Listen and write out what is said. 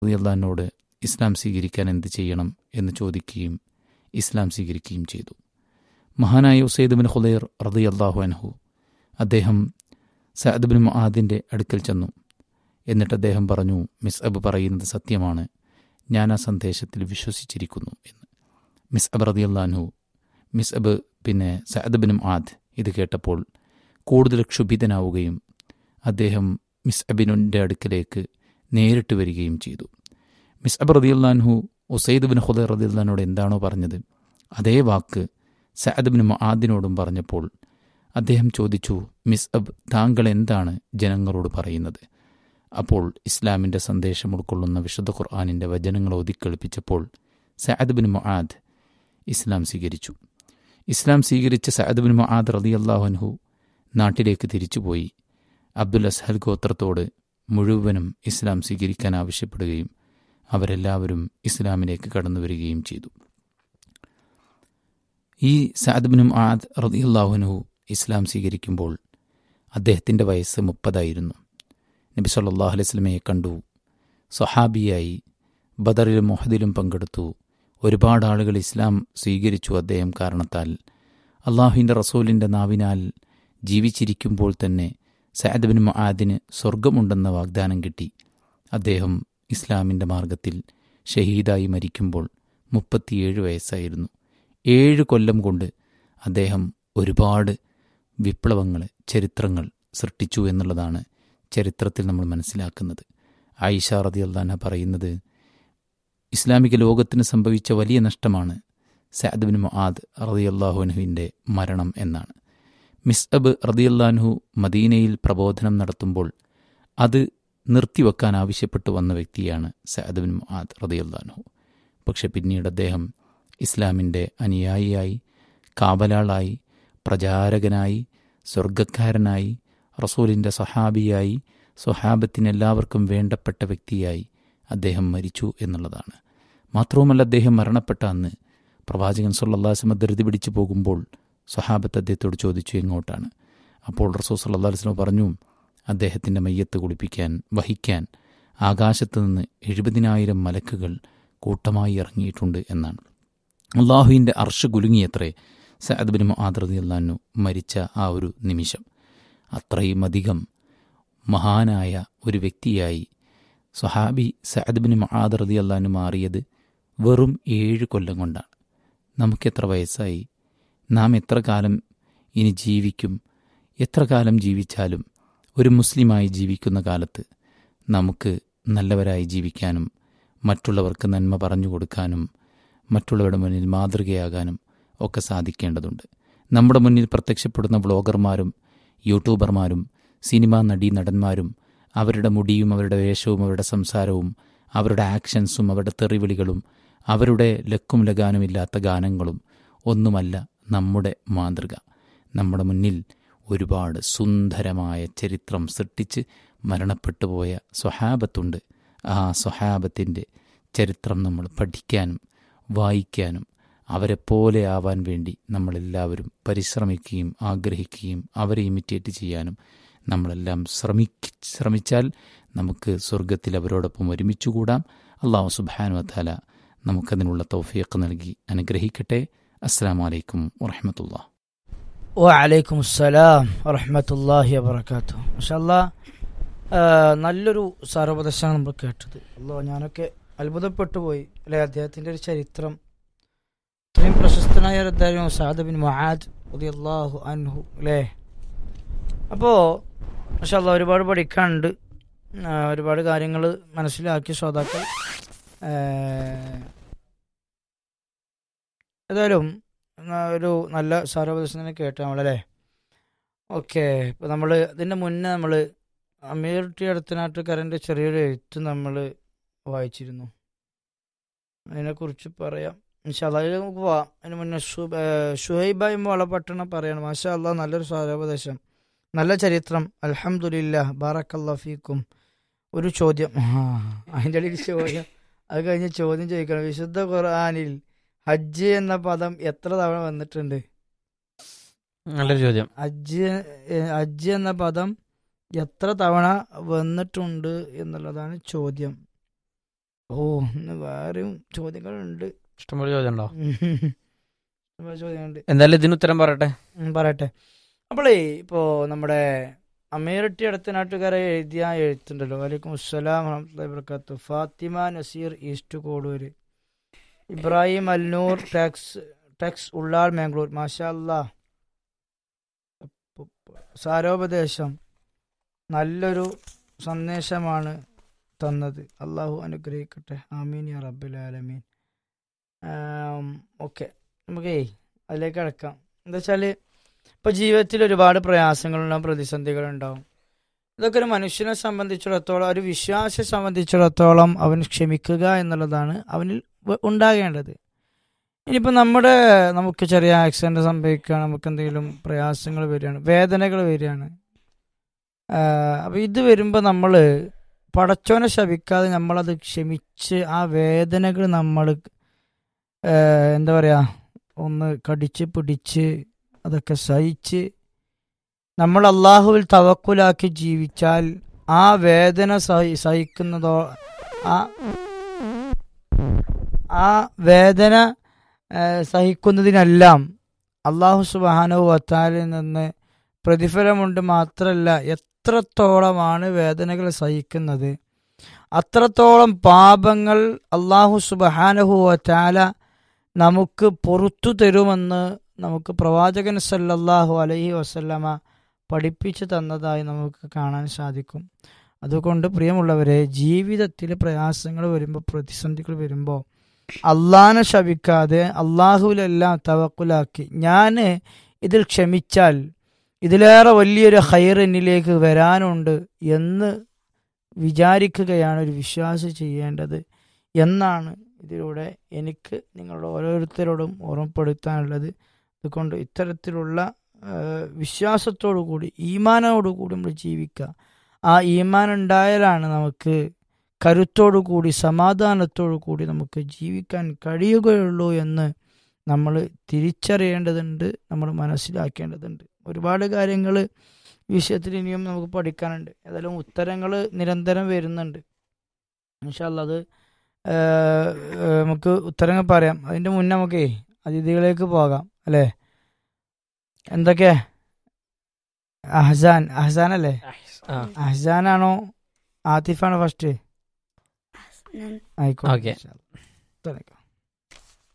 റളിയല്ലാഹുവിനോട് ഇസ്ലാം സ്വീകരിക്കാൻ എന്ത് ചെയ്യണം എന്ന് ചോദിക്കുകയും ഇസ്ലാം സ്വീകരിക്കുകയും ചെയ്തു മഹാനായ ഉസൈദ് ബിൻ ഹുദൈർ റളിയല്ലാഹു അൻഹു അദ്ദേഹം സഅദ് ബിൻ മുആദിൻ്റെ അടുക്കൽ ചെന്നു എന്നിട്ട് അദ്ദേഹം പറഞ്ഞു മിസ് അബ് പറയുന്നത് സത്യമാണ് ഞാൻ ആ സന്ദേശത്തിൽ വിശ്വസിച്ചിരിക്കുന്നു എന്ന് മിസ് അബ് റളിയല്ലാഹു മിസ് അബ് പിന്നെ സഅദ് ബിൻ മുആദ് ഇത് കേട്ടപ്പോൾ കൂടുതൽ ക്ഷുഭിതനാവുകയും അദ്ദേഹം മിസ് അബിനുൻ്റെ അടുക്കലേക്ക് നേരിട്ട് വരികയും ചെയ്തു മിസ് അബ് റദിയുല്ലാൻഹു ഉസൈദ് ബിൻ ഹുദൈർ റദിയുല്ലാനോട് എന്താണോ പറഞ്ഞത് അതേ വാക്ക് സഅദ് ബിൻ മുആദിനോടും പറഞ്ഞപ്പോൾ അദ്ദേഹം ചോദിച്ചു മിസ് അബ് താങ്കൾ എന്താണ് ജനങ്ങളോട് പറയുന്നത് അപ്പോൾ ഇസ്ലാമിൻ്റെ സന്ദേശം ഉൾക്കൊള്ളുന്ന വിശുദ്ധ ഖുർആാനിൻ്റെ വചനങ്ങൾ ഒതിക്കളിപ്പിച്ചപ്പോൾ സഅദ് ബിൻ മുആദ് ഇസ്ലാം സ്വീകരിച്ചു ഇസ്ലാം സ്വീകരിച്ച സഅദ് ബിൻ മുആദ് റദിയല്ലാഹുൻഹു നാട്ടിലേക്ക് തിരിച്ചുപോയി അബ്ദുൽ അസ്ഹൽ ഗോത്രത്തോട് മുഴുവനും ഇസ്ലാം സ്വീകരിക്കാൻ ആവശ്യപ്പെടുകയും അവരെല്ലാവരും ഇസ്ലാമിലേക്ക് കടന്നു വരികയും ചെയ്തു ഈ സഅദ് ബിൻ മുആദ് റദിയല്ലാഹുൻഹു ഇസ്ലാം സ്വീകരിക്കുമ്പോൾ അദ്ദേഹത്തിൻ്റെ വയസ്സ് മുപ്പതായിരുന്നു നബി സല്ലല്ലാഹു അലൈഹി വസല്ലമയെ കണ്ടു സ്വഹാബിയായി ബദറിലും മൊഹദിലും പങ്കെടുത്തു ഒരുപാട് ആളുകൾ ഇസ്ലാം സ്വീകരിച്ചു അദ്ദേഹം കാരണത്താൽ അള്ളാഹുവിൻ്റെ റസൂലിൻ്റെ നാവിനാൽ ജീവിച്ചിരിക്കുമ്പോൾ തന്നെ സഅദ് ബിൻ മുആദിന് സ്വർഗമുണ്ടെന്ന വാഗ്ദാനം കിട്ടി അദ്ദേഹം ഇസ്ലാമിൻ്റെ മാർഗത്തിൽ ഷഹീദായി മരിക്കുമ്പോൾ മുപ്പത്തിയേഴ് വയസ്സായിരുന്നു ഏഴ് കൊല്ലം കൊണ്ട് അദ്ദേഹം ഒരുപാട് വിപ്ലവങ്ങൾ ചരിത്രങ്ങൾ സൃഷ്ടിച്ചു എന്നുള്ളതാണ് ചരിത്രത്തിൽ നമ്മൾ മനസ്സിലാക്കുന്നത് ആയിഷ റതി അള്ളാഹ പറയുന്നത് ഇസ്ലാമിക ലോകത്തിന് സംഭവിച്ച വലിയ നഷ്ടമാണ് സഅദ് ബിൻ മുആദ് റതിയല്ലാഹുനുവിൻ്റെ മരണം എന്നാണ് മിസ്അബ് റതിയല്ലാൻഹു മദീനയിൽ പ്രബോധനം നടത്തുമ്പോൾ അത് നിർത്തിവെക്കാൻ ആവശ്യപ്പെട്ടു വന്ന വ്യക്തിയാണ് സഅദ് ബിൻ മുആദ് റതിയല്ലാൻഹു പക്ഷെ പിന്നീട് അദ്ദേഹം ഇസ്ലാമിൻ്റെ അനുയായിയായി കാവലാളായി പ്രചാരകനായി സ്വർഗക്കാരനായി റസൂലിൻ്റെ സഹാബിയായി സ്വഹാബത്തിന് എല്ലാവർക്കും വേണ്ടപ്പെട്ട വ്യക്തിയായി അദ്ദേഹം മരിച്ചു എന്നുള്ളതാണ് മാത്രവുമല്ല അദ്ദേഹം മരണപ്പെട്ട അന്ന് പ്രവാചകൻ സല്ലാസ്മ ധൃതി പിടിച്ചു പോകുമ്പോൾ സ്വഹാബത്ത് അദ്ദേഹത്തോട് ചോദിച്ചു എങ്ങോട്ടാണ് അപ്പോൾ റസൂൽ സല്ലാ വസ്ലം പറഞ്ഞു അദ്ദേഹത്തിൻ്റെ മയ്യത്ത് കുളിപ്പിക്കാൻ വഹിക്കാൻ ആകാശത്ത് നിന്ന് എഴുപതിനായിരം മലക്കുകൾ കൂട്ടമായി ഇറങ്ങിയിട്ടുണ്ട് എന്നാണ് അള്ളാഹുവിൻ്റെ അർഷ കുലുങ്ങിയത്രേ സഅദ് ബിൻ മുആദ്രതി അള്ളാഹു മരിച്ച ആ ഒരു നിമിഷം അത്രയും അധികം മഹാനായ ഒരു വ്യക്തിയായി സ്വഹാബി സഅദ് ബിൻ മുആദ് റതി അള്ളഹാനു മാറിയത് വെറും ഏഴ് കൊല്ലം കൊണ്ടാണ് നമുക്കെത്ര വയസ്സായി നാം എത്ര കാലം ഇനി ജീവിക്കും എത്ര കാലം ജീവിച്ചാലും ഒരു മുസ്ലിമായി ജീവിക്കുന്ന കാലത്ത് നമുക്ക് നല്ലവരായി ജീവിക്കാനും മറ്റുള്ളവർക്ക് നന്മ പറഞ്ഞു കൊടുക്കാനും മറ്റുള്ളവരുടെ മുന്നിൽ മാതൃകയാകാനും ഒക്കെ സാധിക്കേണ്ടതുണ്ട് നമ്മുടെ മുന്നിൽ പ്രത്യക്ഷപ്പെടുന്ന വ്ളോഗർമാരും യൂട്യൂബർമാരും സിനിമാ നടീ നടന്മാരും അവരുടെ മുടിയും അവരുടെ വേഷവും അവരുടെ സംസാരവും അവരുടെ ആക്ഷൻസും അവരുടെ തെറിവിളികളും അവരുടെ ലക്കും ലഗാനുമില്ലാത്ത ഗാനങ്ങളും ഒന്നുമല്ല നമ്മുടെ മാതൃക നമ്മുടെ മുന്നിൽ ഒരുപാട് സുന്ദരമായ ചരിത്രം സൃഷ്ടിച്ച് മരണപ്പെട്ടു പോയ സ്വഹാബത്തുണ്ട് ആ സ്വഹാബത്തിൻ്റെ ചരിത്രം നമ്മൾ പഠിക്കാനും വായിക്കാനും അവരെപ്പോലെ ആവാൻ വേണ്ടി നമ്മളെല്ലാവരും പരിശ്രമിക്കുകയും ആഗ്രഹിക്കുകയും അവരെ ഇമിറ്റേറ്റ് ചെയ്യാനും നമ്മളെല്ലാം ശ്രമിക്ക ശ്രമിച്ചാൽ നമുക്ക് സ്വർഗത്തിൽ അവരോടൊപ്പം ഒരുമിച്ചുകൂടാം അള്ളാഹു സുബാനു വത്താല നമുക്കതിനുള്ള തൗഫീഖ് നൽകി അനുഗ്രഹിക്കട്ടെ അസ്സാം വലൈക്കും വറഹമത്തുള്ള വലൈക്കും അസ്സലാം വറഹമത്തല്ലാഹി വബർക്കാത്തു മഷല്ല നല്ലൊരു സർവദശാണ് നമ്മൾ കേട്ടത് അല്ലോ ഞാനൊക്കെ അത്ഭുതപ്പെട്ടു പോയി അല്ലെ അദ്ദേഹത്തിൻ്റെ ഒരു ചരിത്രം ഇത്രയും പ്രശസ്തനായ ഒരു അദ്ദേഹം സാദ് ബിൻ മഹാദ് അള്ളാഹു അൻഹു അല്ലേ അപ്പോൾ മഷല്ല ഒരുപാട് പഠിക്കാനുണ്ട് ഒരുപാട് കാര്യങ്ങൾ മനസ്സിലാക്കി ശ്രോതാക്കൾ ഏതായാലും ഒരു നല്ല സാരോപദേശം കേട്ടു നമ്മളല്ലേ ഓക്കെ ഇപ്പോൾ നമ്മൾ ഇതിൻ്റെ മുന്നേ നമ്മൾ അമീർ ടി അടുത്തനാട്ടുകാരൻ്റെ ചെറിയൊരു എഴുത്ത് നമ്മൾ വായിച്ചിരുന്നു അതിനെക്കുറിച്ച് പറയാം ഇൻഷാല്ല നമുക്ക് പോവാം അതിന് മുന്നേ ഷുഹൈബായി വളപട്ടണം പറയണം മാഷാ അള്ളാഹ് നല്ലൊരു സാരോപദേശം നല്ല ചരിത്രം അലഹമുല്ല ബാറക്കല്ലാ ഫീക്കും ഒരു ചോദ്യം അതിൻ്റെ ഇടയിൽ ചോദ്യം അത് കഴിഞ്ഞ് ചോദ്യം ചോദിക്കണം വിശുദ്ധ ഖുർആാനിൽ ഹജ്ജ് എന്ന പദം എത്ര തവണ വന്നിട്ടുണ്ട് നല്ലൊരു ചോദ്യം ഹജ്ജ് ഹജ്ജ് എന്ന പദം എത്ര തവണ വന്നിട്ടുണ്ട് എന്നുള്ളതാണ് ചോദ്യം ഓ ഇന്ന് വേറെയും ചോദ്യങ്ങളുണ്ട് ഇഷ്ടംപോലെ ചോദ്യം ഉണ്ടോ ഒരുപാട് ചോദ്യങ്ങളുണ്ട് എന്തായാലും ഇതിന് ഉത്തരം പറയട്ടെ ഉം, പറയട്ടെ അപ്പോളേ ഇപ്പോ നമ്മുടെ അമീറട്ടി അടുത്ത നാട്ടുകാരെ എഴുതിയ എഴുത്തുണ്ടല്ലോ വലൈക്കും അസ്സലാം വറഹ്മത്തുള്ളാഹി വബറകാത്തു Fatima Nazeer east Kodoor Ibrahim Alnoor tax tax Ullal Mangalore മാഷാ അല്ലാ സാരോപദേശം നല്ലൊരു സന്ദേശമാണ് തന്നത് അള്ളാഹു അനുഗ്രഹിക്കട്ടെ ആമീൻ യാ റബ്ബുൽ ആലമീൻ ഓക്കെ നമുക്കേ അതിലേക്ക് അടക്കാം എന്താ വെച്ചാൽ ഇപ്പോൾ ജീവിതത്തിൽ ഒരുപാട് പ്രയാസങ്ങളുണ്ടാവും പ്രതിസന്ധികളുണ്ടാവും ഇതൊക്കെ ഒരു മനുഷ്യനെ സംബന്ധിച്ചിടത്തോളം ഒരു വിശ്വാസിയെ സംബന്ധിച്ചിടത്തോളം അവൻ ക്ഷമിക്കുക എന്നുള്ളതാണ് അവനിൽ വ- ഉണ്ടാകേണ്ടത് ഇനിയിപ്പോൾ നമ്മുടെ നമുക്ക് ചെറിയ ആക്സിഡൻറ്റ് സംഭവിക്കുകയാണ് നമുക്ക് എന്തെങ്കിലും പ്രയാസങ്ങൾ വരികയാണ് വേദനകൾ വരികയാണ് അപ്പോൾ ഇത് വരുമ്പോൾ നമ്മൾ പടച്ചോനെ ശപിക്കാതെ നമ്മളത് ക്ഷമിച്ച് ആ വേദനകൾ നമ്മൾ എന്താ പറയുക ഒന്ന് കടിച്ച് പിടിച്ച് അതൊക്കെ സഹിച്ച് നമ്മൾ അള്ളാഹുവിൽ തവക്കുലാക്കി ജീവിച്ചാൽ ആ വേദന സഹി സഹിക്കുന്നതോ ആ ആ വേദന ആ, സഹിക്കുന്നതിനെല്ലാം അള്ളാഹു സുബാനു വത്താലിൽ നിന്ന് പ്രതിഫലമുണ്ട് മാത്രമല്ല എത്രത്തോളമാണ് വേദനകൾ സഹിക്കുന്നത് അത്രത്തോളം പാപങ്ങൾ അള്ളാഹു സുബഹാനഹു വത്താല നമുക്ക് പുറത്തു തരുമെന്ന് നമുക്ക് പ്രവാചകൻ സല്ലല്ലാഹു അലൈഹി വസല്ലമ പഠിപ്പിച്ചു തന്നതായി നമുക്ക് കാണാൻ സാധിക്കും അതുകൊണ്ട് പ്രിയമുള്ളവരെ ജീവിതത്തിൽ പ്രയാസങ്ങൾ വരുമ്പോൾ പ്രതിസന്ധികൾ വരുമ്പോൾ അള്ളാനെ ശപിക്കാതെ അള്ളാഹുവിലെല്ലാം തവക്കുലാക്കി ഞാൻ ഇതിൽ ക്ഷമിച്ചാൽ ഇതിലേറെ വലിയൊരു ഹൈർ എന്നിലേക്ക് വരാനുണ്ട് എന്ന് വിചാരിക്കുകയാണ് ഒരു വിശ്വാസി ചെയ്യേണ്ടത് എന്നാണ് ഇതിലൂടെ എനിക്ക് നിങ്ങളുടെ ഓരോരുത്തരോടും ഓർമ്മപ്പെടുത്താനുള്ളത് അതുകൊണ്ട് ഇത്തരത്തിലുള്ള ആ, വിശ്വാസത്തോടു കൂടി ഈമാനോടു കൂടി നമ്മൾ ജീവിക്കുക ആ ഈമാൻ ഉണ്ടായാലാണ് നമുക്ക് കരുത്തോടു കൂടി സമാധാനത്തോടു കൂടി നമുക്ക് ജീവിക്കാൻ കഴിയുകയുള്ളൂ എന്ന് നമ്മൾ തിരിച്ചറിയേണ്ടതുണ്ട് നമ്മൾ മനസ്സിലാക്കേണ്ടതുണ്ട് ഒരുപാട് കാര്യങ്ങൾ വിഷയത്തിൽ ഇനിയും നമുക്ക് പഠിക്കാനുണ്ട് ഏതായാലും ഉത്തരങ്ങൾ നിരന്തരം വരുന്നുണ്ട് ഇൻഷാല്ല അത് ആ, ആ, നമുക്ക് ഉത്തരങ്ങൾ പറയാം അതിൻ്റെ മുന്നേ നമുക്കേ അതിഥികളിലേക്ക് പോകാം അല്ലേ എന്തൊക്കെ അഹ്സാൻ അഹ്സാൻ അല്ലേ ആ അഹ്സാനാണോ ആതിഫാണോ ഫസ്റ്റ് ആയിക്കോട്ടെ Okay. ഇൻഷാ അല്ലാ. ഉത്തരം.